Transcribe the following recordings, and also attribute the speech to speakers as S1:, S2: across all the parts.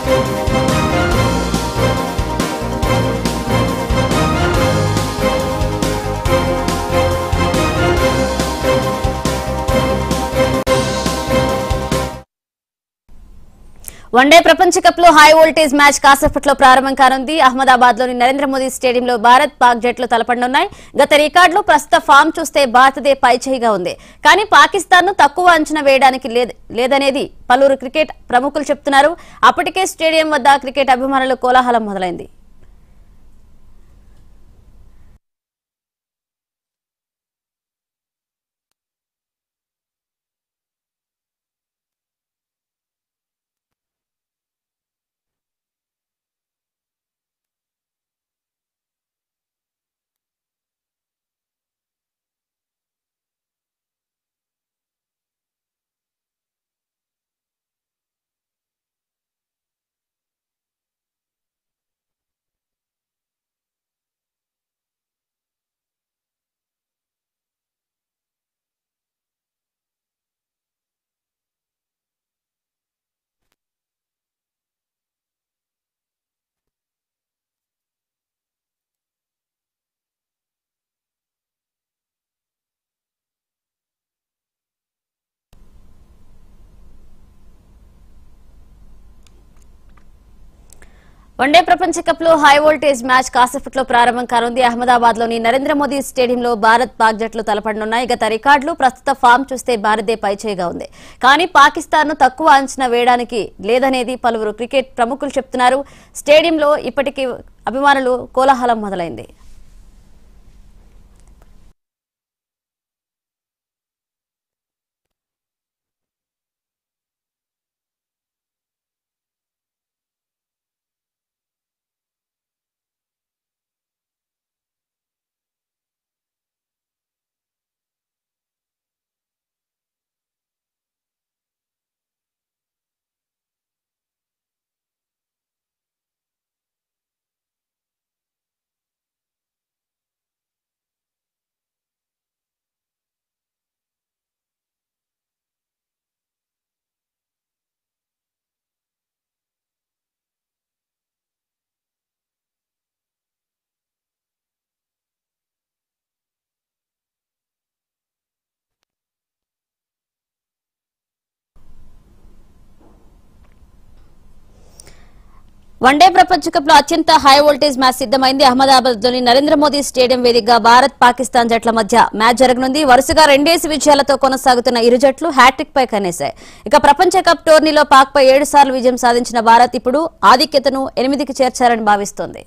S1: One day ప్రపంచ cup లో high voltage match కాసేపట్లో ప్రారంభం కానుంది అహ్మదాబాద్ లోని నరేంద్ర మోదీ స్టేడియంలో భారత్ పాక్ జట్లు తలపడనున్నాయి గత రికార్డులో ప్రస్తుత ఫామ్ చూస్తే భారతదే పైచేయిగా ఉంది కానీ పాకిస్తాన్ ను తక్కువ అంచనా వేయడానికి లేద- లేదనేది పలువురు క్రికెట్ ప్రముఖులు చెప్తున్నారు అప్పటికే స్టేడియం వద్ద క్రికెట్ అభిమానులు కోలాహలం మొదలైంది వన్డే ప్రపంచ కప్ లో హై వోల్టేజ్ మ్యాచ్ కాసేపట్లో ప్రారంభం కానుంది అహ్మదాబాద్ లోని నరేంద్ర మోదీ స్టేడియంలో భారత్ పాక్ జట్లు తలపడనున్నాయి గత రికార్డులు ప్రస్తుత ఫామ్ చూస్తే భారత్దే పైచేయిగా ఉంది కానీ పాకిస్తాన్ ను తక్కువ అంచనా వేయడానికి లేదనేది పలువురు క్రికెట్ ప్రముఖులు చెప్తున్నారు స్టేడియంలో ఇప్పటికీ అభిమానులు కోలాహలం మొదలైంది వన్డే ప్రపంచ కప్ లో అత్యంత హై వోల్టేజ్ మ్యాచ్ సిద్దమైంది అహ్మదాబాద్ లోని నరేంద్ర మోదీ స్టేడియం వేదికగా భారత్ పాకిస్తాన్ జట్ల మధ్య మ్యాచ్ జరగనుంది వరుసగా రెండేసి విజయాలతో కొనసాగుతున్న ఇరు జట్లు హ్యాట్రిక్ పై కనేశాయి ఇక ప్రపంచ కప్ టోర్నీలో పాక్ పై ఏడు సార్లు విజయం సాధించిన భారత్ ఇప్పుడు ఆధిక్యతను ఎనిమిదికి చేర్చారని భావిస్తోంది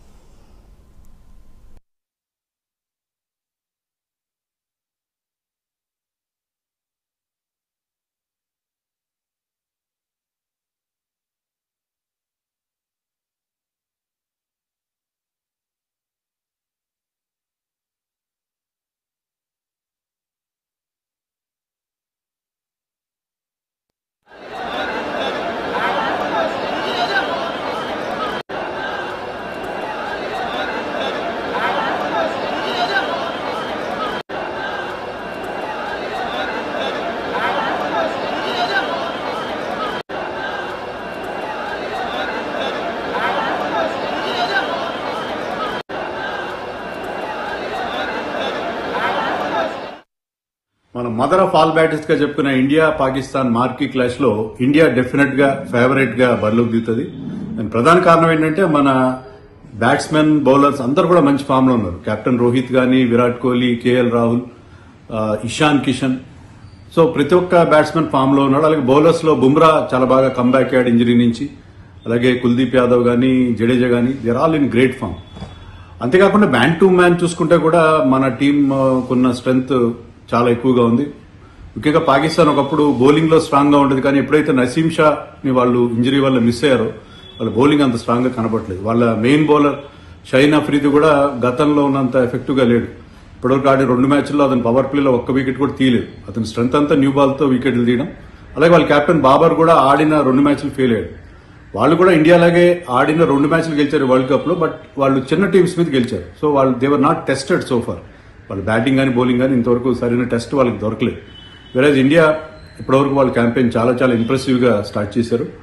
S2: మన మదర్ ఆఫ్ ఆల్ బ్యాటిల్స్ గా చెప్పుకున్న ఇండియా పాకిస్తాన్ మార్కీ క్లాష్ లో ఇండియా డెఫినెట్ గా ఫేవరెట్ గా బరిలోకి దిగుతుంది దాని ప్రధాన కారణం ఏంటంటే మన బ్యాట్స్మెన్ బౌలర్స్ అందరు కూడా మంచి ఫామ్ లో ఉన్నారు కెప్టెన్ రోహిత్ గానీ విరాట్ కోహ్లీ కేఎల్ రాహుల్ ఆ, ఇషాన్ కిషన్ సో ప్రతి ఒక్క బ్యాట్స్మెన్ ఫామ్ లో ఉన్నాడు అలాగే బౌలర్స్ లో బుమ్రా చాలా బాగా కంబ్యాక్ అయ్యాడు ఇంజరీ నుంచి అలాగే కుల్దీప్ యాదవ్ గానీ జడేజా గానీ there all in great form అంతేకాకుండా మ్యాన్ టు మ్యాన్ చూసుకుంటే కూడా మన టీం కున్న స్ట్రెంగ్త్ చాలా ఎక్కువగా ఉంది ముఖ్యంగా పాకిస్తాన్ ఒకప్పుడు బౌలింగ్ లో స్ట్రాంగ్ గా ఉండేది కానీ ఎప్పుడైతే నసీం షా ని వాళ్ళు ఇంజరీ వల్ల మిస్ అయ్యారో వాళ్ళ బౌలింగ్ అంత స్ట్రాంగ్ గా కనబడలేదు వాళ్ళ మెయిన్ బౌలర్ షైన్ అఫ్రీది కూడా గతంలో ఉన్నంత ఎఫెక్టివ్ గా లేడు ఇప్పటివరకు ఆడిన రెండు మ్యాచ్ల్లో అతను పవర్ ప్లేలో ఒక్క వికెట్ కూడా తీయలేదు అతని స్ట్రెంత్ అంతా న్యూ బాల్ తో వికెట్లు తీయడం అలాగే వాళ్ళ కెప్టెన్ బాబర్ కూడా ఆడిన రెండు మ్యాచ్లు ఫెయిల్ అయ్యాడు వాళ్ళు కూడా ఇండియాలాగే ఆడిన రెండు మ్యాచ్లు గెలిచారు వరల్డ్ కప్ లో బట్ వాళ్ళు చిన్న టీమ్స్ మీద గెలిచారు సో వాళ్ళు they were not tested so far వాళ్ళు బ్యాటింగ్ కానీ బౌలింగ్ కానీ ఇంతవరకు సరైన టెస్ట్ వాళ్ళకి దొరకలేదు వెరాజ్ ఇండియా ఇప్పటివరకు వాళ్ళ క్యాంపెయిన్ చాలా చాలా ఇంప్రెసివ్ గా స్టార్ట్ చేశారు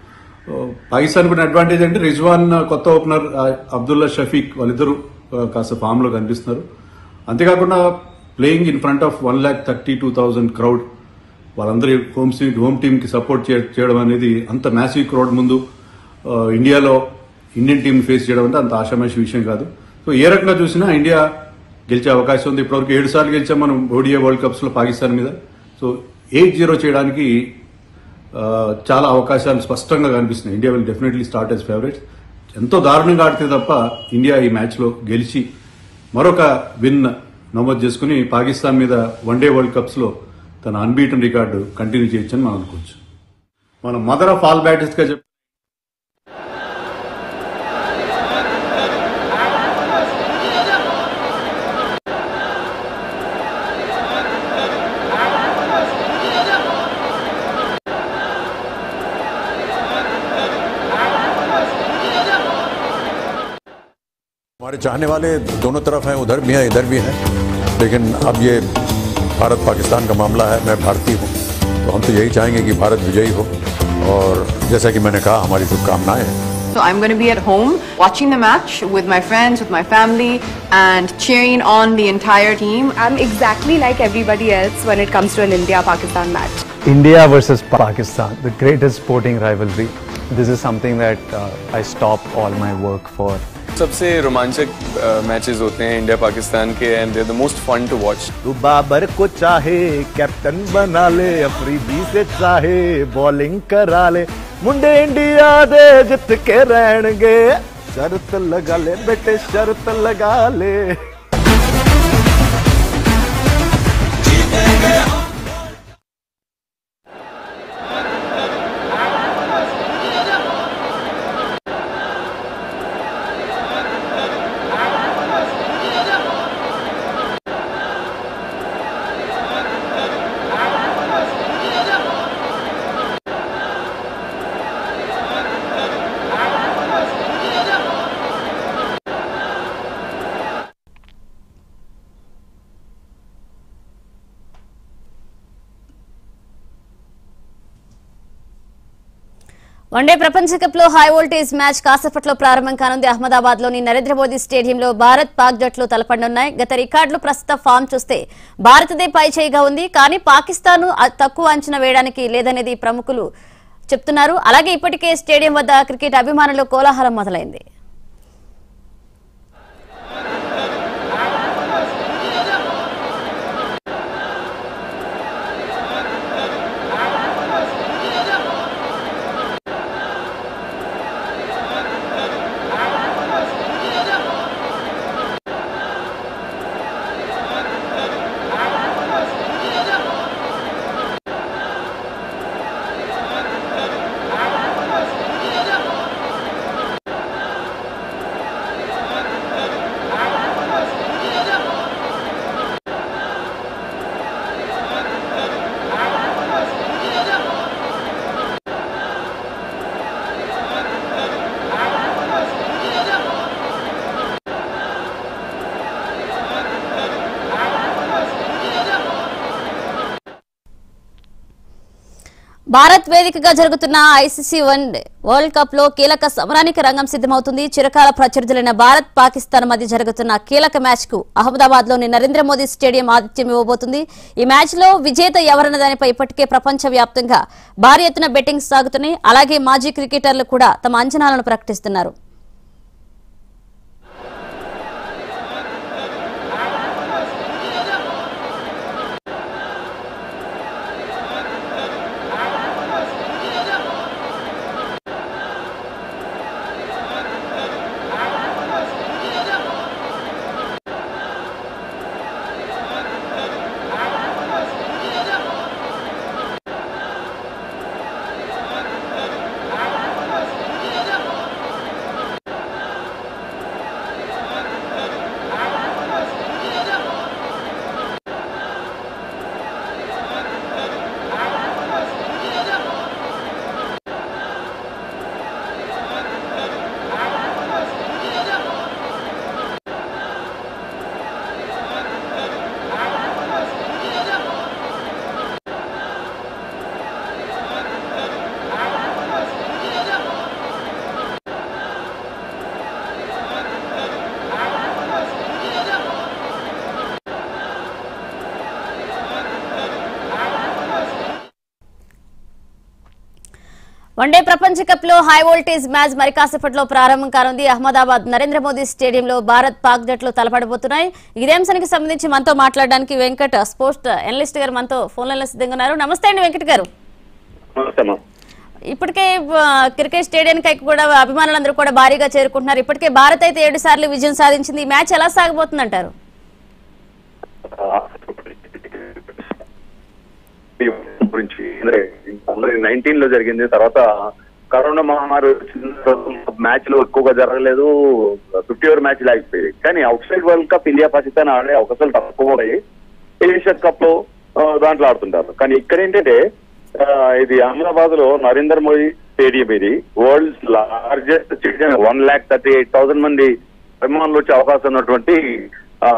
S2: పాకిస్తాన్ కూడా అడ్వాంటేజ్ అంటే రిజ్వాన్ కొత్త ఓపెనర్ ఆ, అబ్దుల్లా షఫీక్ వాళ్ళిద్దరూ ఆ, కాస్త ఫామ్ లో కనిపిస్తున్నారు అంతేకాకుండా playing in front of one lakh thirty two thousand crowd వాళ్ళందరి హోమ్ హోమ్ టీమ్ కి సపోర్ట్ చేయడం అనేది అంత మ్యాసివ్ క్రౌడ్ ముందు ఆ, ఇండియాలో ఇండియన్ టీం ఫేస్ చేయడం అంటే అంత ఆషామాషి విషయం కాదు సో ఏ రకంగా చూసినా ఇండియా గెలిచే అవకాశం ఉంది ఇప్పటివరకు ఏడు సార్లు గెలిచాం మనం ఓడియా వరల్డ్ కప్స్ లో పాకిస్తాన్ మీద సో ఎయిట్ జీరో చేయడానికి ఆ, చాలా అవకాశాలు స్పష్టంగా కనిపిస్తున్నాయి India will definitely start as favourites ఎంతో దారుణంగా ఆడితే తప్ప ఇండియా ఈ మ్యాచ్ లో గెలిచి మరొక విన్ నమోదు చేసుకుని పాకిస్తాన్ మీద వన్డే వరల్డ్ కప్స్ లో తన అన్బీటన్ రికార్డు కంటిన్యూ చేయొచ్చని మనం అనుకోవచ్చు మనం మదర్ ఆఫ్ ఆల్ బ్యాటర్స్ గా చెప్
S3: हमारे चाहने वाले दोनों तरफ हैं उधर भी हैं इधर भी हैं लेकिन अब ये भारत पाकिस्तान का मामला है मैं भारतीय हूँ तो हम तो यही चाहेंगे कि भारत विजयी हो और जैसा कि मैंने कहा हमारी शुभकामनाएं हैं
S4: So I'm going to be at home watching the match with my friends, with my family, and cheering on the entire team.
S5: I'm exactly like everybody else when it comes to an India Pakistan match.
S6: India versus Pakistan, the greatest sporting rivalry. This is something that uh, I stop all my work for.
S7: सबसे रोमांचक matches होते हैं India Pakistan के and they the most fun to watch
S8: तू बाबर को चाहे captain बना ले अफरीदी से चाहे बॉलिंग करा ले मुंडे इंडिया दे जित के रहणगे शर्त लगा ले बेटे शर्त लगा ले
S1: వన్డే ప్రపంచ కప్ లో హై వోల్టేజ్ మ్యాచ్ కాసేపట్లో ప్రారంభం కానుంది అహ్మదాబాద్ లోని నరేంద్ర మోదీ స్టేడియంలో భారత్ పాక్ జట్లు తలపడనున్నాయి గత రికార్డులు ప్రస్తుత ఫామ్ చూస్తే భారత్దే పై చేయిగా ఉంది కానీ పాకిస్తాన్ తక్కువ అంచనా వేయడానికి లేదనేది ప్రముఖులు చెప్తున్నారు అలాగే ఇప్పటికే స్టేడియం వద్ద క్రికెట్ అభిమానులు కోలాహలం మొదలైంది భారత్ వేదికగా జరుగుతున్న ఐసీసీ వన్ వరల్డ్ కప్ లో కీలక సమరానికి రంగం సిద్ధమవుతుంది చిరకాల ప్రత్యర్థులైన భారత్ పాకిస్తాన్ మధ్య జరుగుతున్న కీలక మ్యాచ్ కు అహ్మదాబాద్ లోని నరేంద్ర మోదీ స్టేడియం ఆతిథ్యం ఇవ్వబోతుంది ఈ మ్యాచ్ లో విజేత ఎవరన్న దానిపై ఇప్పటికే ప్రపంచ వ్యాప్తంగా భారీ ఎత్తున బెట్టింగ్స్ సాగుతున్నాయి అలాగే మాజీ క్రికెటర్లు కూడా తమ అంచనాలను ప్రకటిస్తున్నారు వన్డే ప్రపంచ కప్ లో హై వోల్టేజ్ మ్యాచ్ మరి కాసేపట్లో ప్రారంభం కానుంది అహ్మదాబాద్ నరేంద్ర మోదీ స్టేడియంలో భారత్ పాక్ జట్లు తలపడబోతున్నాయి ఇదే అంశానికి సంబంధించి మనతో మాట్లాడడానికి వెంకట్ స్పోర్ట్స్ అనలిస్ట్ గారు మనతో ఫోన్ లైన్ సిద్ధంగా ఉన్నారు నమస్తే అండి వెంకట్ గారు ఇప్పటికే ఆ, క్రికెట్ స్టేడియానికి కూడా అభిమానులందరూ కూడా భారీగా చేరుకుంటున్నారు ఇప్పటికే భారత్ అయితే ఏడు సార్లు విజయం సాధించింది ఈ మ్యాచ్ ఎలా సాగబోతుంది అంటారు
S9: గురించి నైన్టీన్ లో జరిగింది తర్వాత కరోనా మహమ్మారి వచ్చిన తర్వాత మ్యాచ్ లో ఎక్కువగా జరగలేదు ఫిఫ్టీ ఓవర్ మ్యాచ్ ఆగిపోయాయి కానీ outside world cup India Pakistan ఆడే అవకాశాలు తక్కువ ఉన్నాయి ఏషియా కప్ లో ఆ, దాంట్లో ఆడుతుంటారు కానీ ఇక్కడ ఏంటంటే ఆ, ఇది అహ్మదాబాద్ లో నరేంద్ర మోదీ స్టేడియం ఇది world largest stadium one lakh thirty eight thousand మంది అభిమానులు వచ్చే అవకాశం ఉన్నటువంటి ఆ,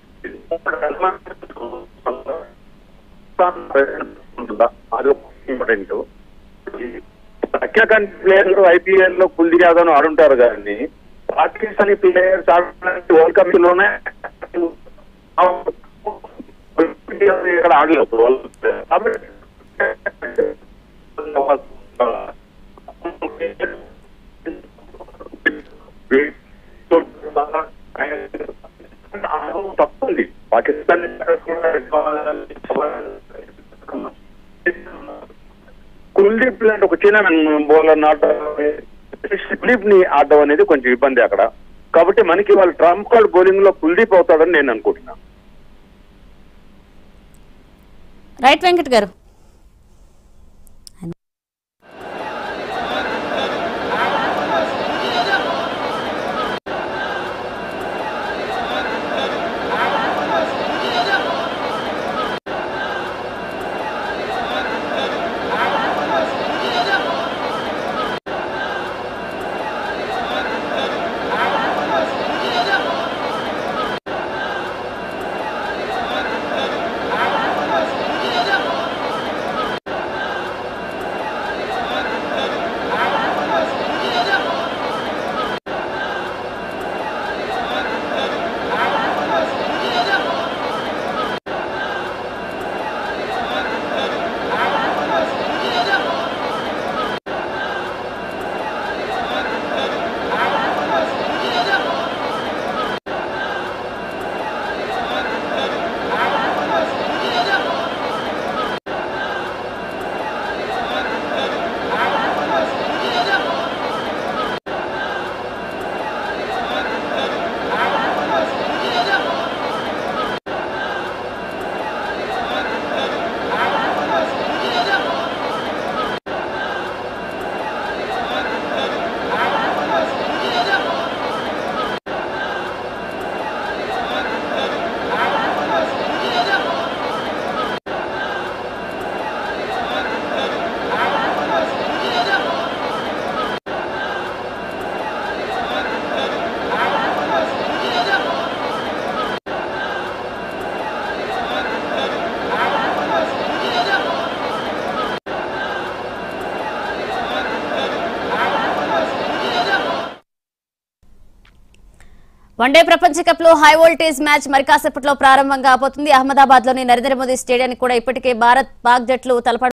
S9: ఉంటుందా అది ఇంపార్టెంట్ దక్షిణ ప్లేయర్లు ఐపీఎల్ లో కుల్దీప్ యాదవ్ ఆడుంటారు కానీ పాకిస్తానీ ప్లేయర్స్ ఆడడానికి వరల్డ్ కప్ లోనే ఇక్కడ ఆడలేదు తప్పుంది పాకిస్తాన్ కుల్దీప్ లాంటి ఒక చిన్న బౌలర్ నాట కుల్దీప్ ని ఆడడం అనేది కొంచెం ఇబ్బంది అక్కడ కాబట్టి మనకి వాళ్ళు ట్రంప్ కార్డ్ బౌలింగ్ లో కుల్దీప్ అవుతాడని నేను అనుకుంటున్నాను
S1: రైట్ వెంకట్ గారు వన్డే ప్రపంచ కప్ లో హై వోల్టేజ్ మ్యాచ్ మరి కాసేపట్లో ప్రారంభం కాబోతుంది అహ్మదాబాద్ లోని నరేంద్ర మోదీ స్టేడియానికి కూడా ఇప్పటికే భారత్ పాక్ జట్లు తలపడ